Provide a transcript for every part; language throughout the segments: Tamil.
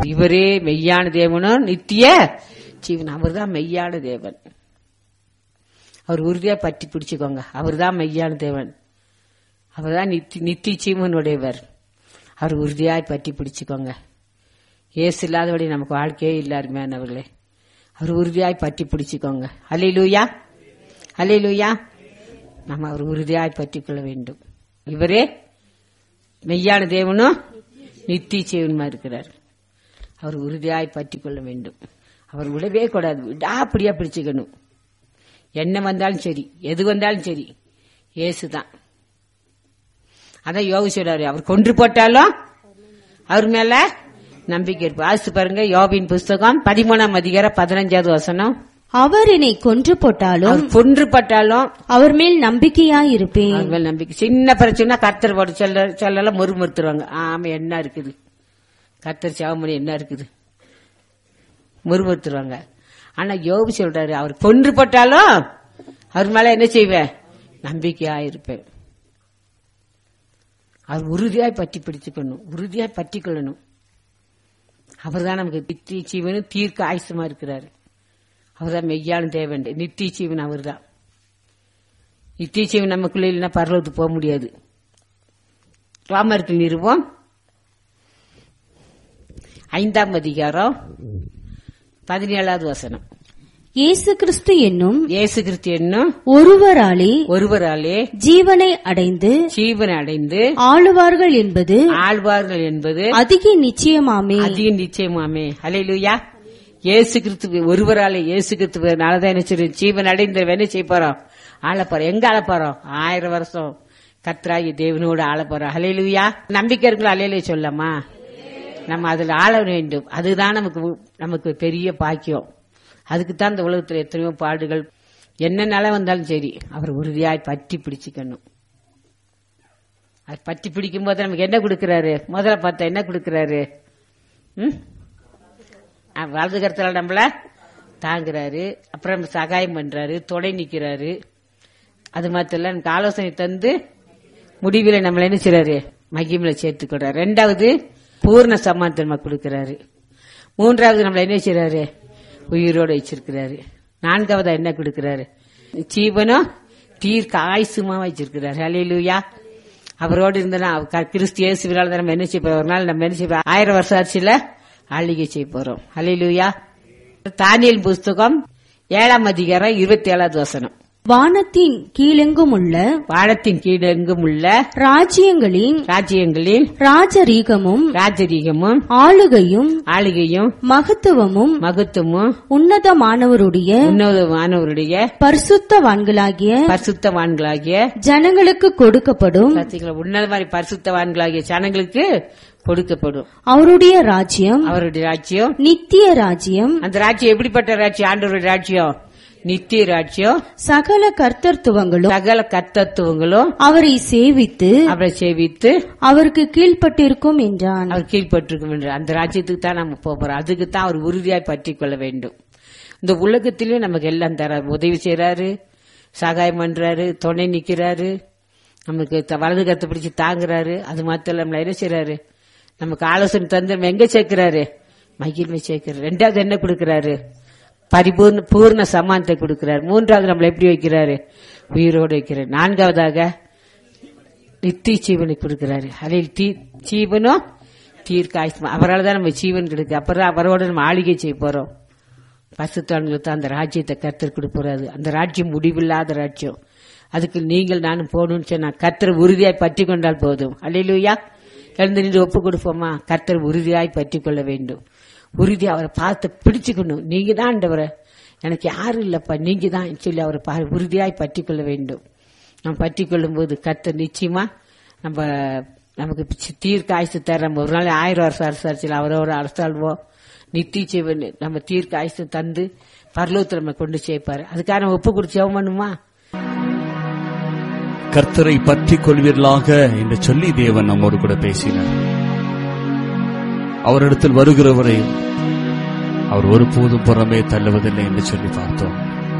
இவரே மெய்யான தேவனும் நித்திய ஜீவன் அவர்தான் மெய்யான தேவன் அவர் உறுதியா பற்றி பிடிச்சுக்கோங்க அவர்தான் மெய்யான தேவன் அவர்தான் நித்தி நித்தி ஜீவனுடையவர் அவர் உறுதியாய் பற்றி பிடிச்சுக்கோங்க ஏசு இல்லாதபடி நமக்கு வாழ்க்கையே இல்லாருமே அவர்களே அவர் உறுதியாய் பற்றி பிடிச்சுக்கோங்க அலையிலூயா அலையிலூயா நம்ம அவர் உறுதியாய் பற்றிக் கொள்ள வேண்டும் இவரே மெய்யான தேவனும் நித்திய ஜீவனுமா இருக்கிறார் அவர் உறுதியாய் பற்றிக் கொள்ள வேண்டும் அவர் விடவே கூடாது விடாப்படியா பிடிச்சுக்கணும் என்ன வந்தாலும் சரி எது வந்தாலும் சரி இயேசுதான் அதான் யோகி சொல்றாரு அவர் கொன்று போட்டாலும் அவர் மேல நம்பிக்கை இருப்பு ஆசு பாருங்க யோபின் புஸ்தகம் பதிமூணாம் அதிகாரம் பதினஞ்சாவது வசனம் அவர் என்னை கொன்று போட்டாலும் அவர் கொன்று பட்டாலும் அவர் மேல் நம்பிக்கையாயிருப்பேன் அவர் மேல் நம்பிக்கை சின்ன பிரச்சனை கர்த்தர் போட சொல்ல சொல்லலாம் முறுமுறுத்துருவாங்க ஆமா என்ன இருக்குது கர்த்தர் சாவமணி என்ன இருக்குது முறுமுறுத்துருவாங்க ஆனா யோபு சொல்றாரு அவர் கொன்று போட்டாலும் அவர் மேல என்ன செய்வேன் நம்பிக்கையா இருப்பேன் அவர் உறுதியாய் பற்றி பிடிச்சுக்கணும் உறுதியாய் பற்றி கொள்ளணும் அவர் தான் நமக்கு நித்திய ஜீவனும் தீர்க்க ஆயுசமா இருக்கிறாரு அவர்தான் மெய்யான தேவன் நித்திய ஜீவன் அவர்தான் நித்திய ஜீவன் நமக்குள்ள இல்லைன்னா பரலோகத்துக்கு போக முடியாது ராமருக்கு நிறுவம் ஐந்தாம் அதிகாரம் பதினேழாவது வசனம் இயேசு கிறிஸ்து என்னும் இயேசு கிறிஸ்து என்னும் ஒருவராலே ஒருவராலே ஜீவனை அடைந்து ஜீவன் அடைந்து ஆளுவார்கள் என்பது ஆழ்வார்கள் என்பது அதிக நிச்சயமாமே அதிக நிச்சயமாமே அலையிலுயா இயேசு கிறிஸ்து ஒருவராலே இயேசு கிறிஸ்துவனாலதான் என்ன செய்யும் ஜீவன் அடைந்த என்ன செய்ய போறோம் ஆள போறோம் எங்க ஆள போறோம் ஆயிரம் வருஷம் கத்ராகி தேவனோடு ஆள போறோம் அலையிலுயா நம்பிக்கை இருக்குல்ல அலையிலே சொல்லமா நம்ம அதுல ஆள வேண்டும் அதுதான் நமக்கு நமக்கு பெரிய பாக்கியம் அதுக்கு தான் இந்த உலகத்துல எத்தனையோ பாடுகள் என்ன நிலை வந்தாலும் சரி அவர் உறுதியாய் பற்றி பிடிச்சுக்கணும் அது பற்றி பிடிக்கும் போது நமக்கு என்ன கொடுக்கறாரு முதல்ல பார்த்தா என்ன கொடுக்கறாரு ம் அஹ் வலது கருத்துல நம்மள தாங்குறாரு அப்புறம் சகாயம் பண்றாரு துணை நிக்கிறாரு அது மாத்திரம் இல்ல நமக்கு ஆலோசனை தந்து முடிவில் நம்மள என்ன செய்றாரு மகிமில சேர்த்துக்கிறாரு ரெண்டாவது பூர்ண சமாந்தன்மா கொடுக்கறாரு மூன்றாவது நம்மள என்ன செய்றாரு உயிரோட வச்சிருக்கிறாரு நான்காவது என்ன கொடுக்கறாரு ஜீவனும் தீர்க்க ஆயுசுமா வச்சிருக்கிறாரு அலையிலுயா அவரோடு இருந்தனா கிறிஸ்து இயேசுவினால தான் நம்ம என்ன செய்ய போறோம் ஒரு நாள் நம்ம என்ன செய்ய போறோம் ஆயிரம் வருஷம் ஆட்சியில ஆளுகை செய்ய போறோம் அலையிலுயா தானியல் புஸ்தகம் ஏழாம் அதிகாரம் இருபத்தி ஏழாவது வசனம் வானத்தின் கீழெங்கும் உள்ள வானத்தின் கீழெங்கும் உள்ள ராஜ்யங்களின் ராஜ்யங்களில் ராஜரீகமும் ராஜரீகமும் ஆளுகையும் ஆளுகையும் மகத்துவமும் மகத்துவமும் உன்னதமானவருடைய உன்னதமானவருடைய பரிசுத்தவான்களாகிய பரிசுத்தவான்களாகிய ஜனங்களுக்கு கொடுக்கப்படும் சத்தியங்களை உன்னத மாதிரி பரிசுத்தவான்களாகிய ஜனங்களுக்கு கொடுக்கப்படும் அவருடைய ராஜ்யம் அவருடைய ராஜ்யம் நித்திய ராஜ்யம் அந்த ராஜ்யம் எப்படிப்பட்ட ராஜ்யம் ஆண்டவருடைய ராஜ்யம் நித்திய ராஜ்யம் சகல கர்த்தர்த்துவங்களும் சகல கர்த்தத்துவங்களும் அவரை சேவித்து அவரை சேவித்து அவருக்கு கீழ்ப்பட்டிருக்கும் என்றான் அவர் கீழ்பட்டிருக்கும் என்று அந்த ராஜ்யத்துக்கு தான் நம்ம போக போறோம் அதுக்கு தான் அவர் உறுதியாய் பற்றி கொள்ள வேண்டும் இந்த உலகத்திலயும் நமக்கு எல்லாம் தராரு உதவி செய்யறாரு சகாயம் பண்றாரு துணை நிக்கிறாரு நமக்கு த- வலது கத்தை பிடிச்சு தாங்குறாரு அது மாத்திரம் நம்மள என்ன செய்யறாரு நமக்கு ஆலோசனை தந்து நம்ம எங்க சேர்க்கிறாரு மகிழ்மை சேர்க்கிறாரு ரெண்டாவது என்ன கொடுக்கறாரு பரிபூர்ண பூர்ண சமானத்தை கொடுக்கிறார் மூன்றாவது நம்மளை எப்படி வைக்கிறாரு உயிரோடு வைக்கிறார் நான்காவதாக நித்திய ஜீவனை கொடுக்கிறாரு அதில் தீ ஜீவனும் தீர்க்க ஆயுஷ்மா அவரால் தான் நம்ம ஜீவன் கிடைக்கு அப்புறம் அவரோட நம்ம ஆளுகை செய்ய போறோம் பசுத்தான்களுக்கு அந்த ராஜ்யத்தை கர்த்தர் கொடுப்பறாரு அந்த ராஜ்யம் முடிவில்லாத ராஜ்யம் அதுக்கு நீங்கள் நானும் போகணும்னு சொன்னா கர்த்தர் உறுதியாய் பற்றி கொண்டால் போதும் அல்லையிலுயா எழுந்து நின்று ஒப்பு கொடுப்போமா கர்த்தர் உறுதியாய் பற்றி கொள்ள வேண்டும் உறுதி அவரை பார்த்து பிடிச்சுக்கணும் நீங்க தான் ஆண்டவரை எனக்கு யாரும் இல்லப்பா நீங்க தான் சொல்லி அவரை பா- உறுதியாய் பற்றி கொள்ள வேண்டும் நம்ம பற்றி கொள்ளும் போது கர்த்தர் நிச்சயமா நம்ம நமக்கு சி- தீர்க்க ஆயுசு தர நம்ம ஒரு நாள் ஆயிரம் வருஷம் அரசாட்சியில் அவரோட அரசாள்வோம் நித்திய ஜீவன் நம்ம தீர்க்க ஆயுசு தந்து பரலோகத்தில் நம்ம கொண்டு சேர்ப்பாரு அதுக்காக நம்ம ஒப்பு கொடுத்து ஜெபம் பண்ணுமா கர்த்தரை பற்றிக் கொள்வீர்களாக என்று சொல்லி தேவன் நம்மோடு கூட பேசினார் அவரிடத்தில் வருகிறவரை அவர் ஒருபோதும் புறமே தள்ளுவதில்லை என்று சொல்லி பார்த்தோம்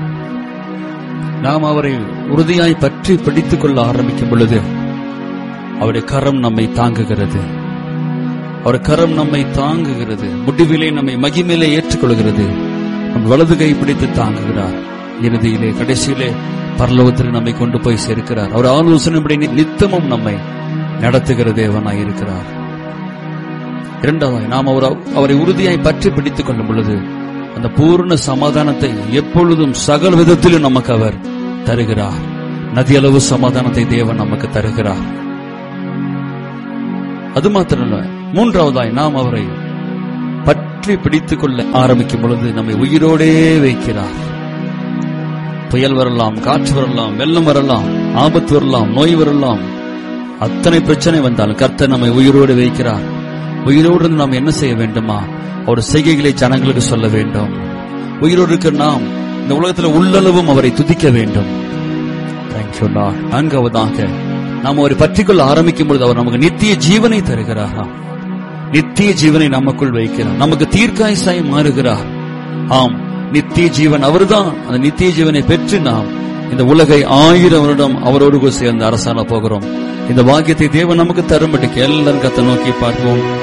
நாம் அவரை உறுதியாய் பற்றி பிடித்துக் கொள்ள ஆரம்பிக்கும் பொழுது அவருடைய கரம் நம்மை தாங்குகிறது அவர் கரம் நம்மை தாங்குகிறது முடிவிலே நம்மை மகிமையிலே ஏற்றுக்கொள்கிறது நம் வலது கை பிடித்து தாங்குகிறார் இறுதியிலே கடைசியிலே பரலோகத்திற்கு நம்மை கொண்டு போய் சேர்க்கிறார் அவர் ஆலோசனைப்படி நி- நித்தமும் நம்மை நடத்துகிற தேவனாய் இருக்கிறார் இரண்டாவதாய் நாம் அவர் அவரை உறுதியாய் பற்றி பிடித்துக் கொள்ளும் பொழுது அந்த பூர்ண சமாதானத்தை எப்பொழுதும் சகல விதத்திலும் நமக்கு அவர் தருகிறார் நதியளவு சமாதானத்தை தேவன் நமக்கு தருகிறார் அது மாத்திரமல்ல மூன்றாவதாய் நாம் அவரை பற்றி பிடித்துக் கொள்ள ஆரம்பிக்கும் பொழுது நம்மை உயிரோடே வைக்கிறார் புயல் வரலாம் காற்று வரலாம் வெள்ளம் வரலாம் ஆபத்து வரலாம் நோய் வரலாம் அத்தனை பிரச்சனை வந்தாலும் கர்த்தர் நம்மை உயிரோடு வைக்கிறார் உயிரோடு இருந்து நாம் என்ன செய்ய வேண்டுமா அவர் செய்கைகளை ஜனங்களுக்கு சொல்ல வேண்டும் உயிரோடு இருக்கிற நாம் இந்த உலகத்தில் உள்ளளவும் அவரை துதிக்க வேண்டும் தேங்க்யூ லார்ட் நான்காவதாக நாம் அவரை பற்றிக்கொள்ள ஆரம்பிக்கும் பொழுது அவர் நமக்கு நித்திய ஜீவனை தருகிறாராம் நித்திய ஜீவனை நமக்குள் வைக்கிறார் நமக்கு தீர்க்காயசாய் மாறுகிறார் ஆம் நித்திய ஜீவன் அவர்தான் அந்த நித்திய ஜீவனை பெற்று நாம் இந்த உலகை ஆயிரம் வருடம் அவரோடு கூட சேர்ந்து அரசாண போகிறோம் இந்த பாக்கியத்தை தேவன் நமக்கு தரும்படிக்கு எல்லாரும் கத்தை நோக்கி பார்ப்போம்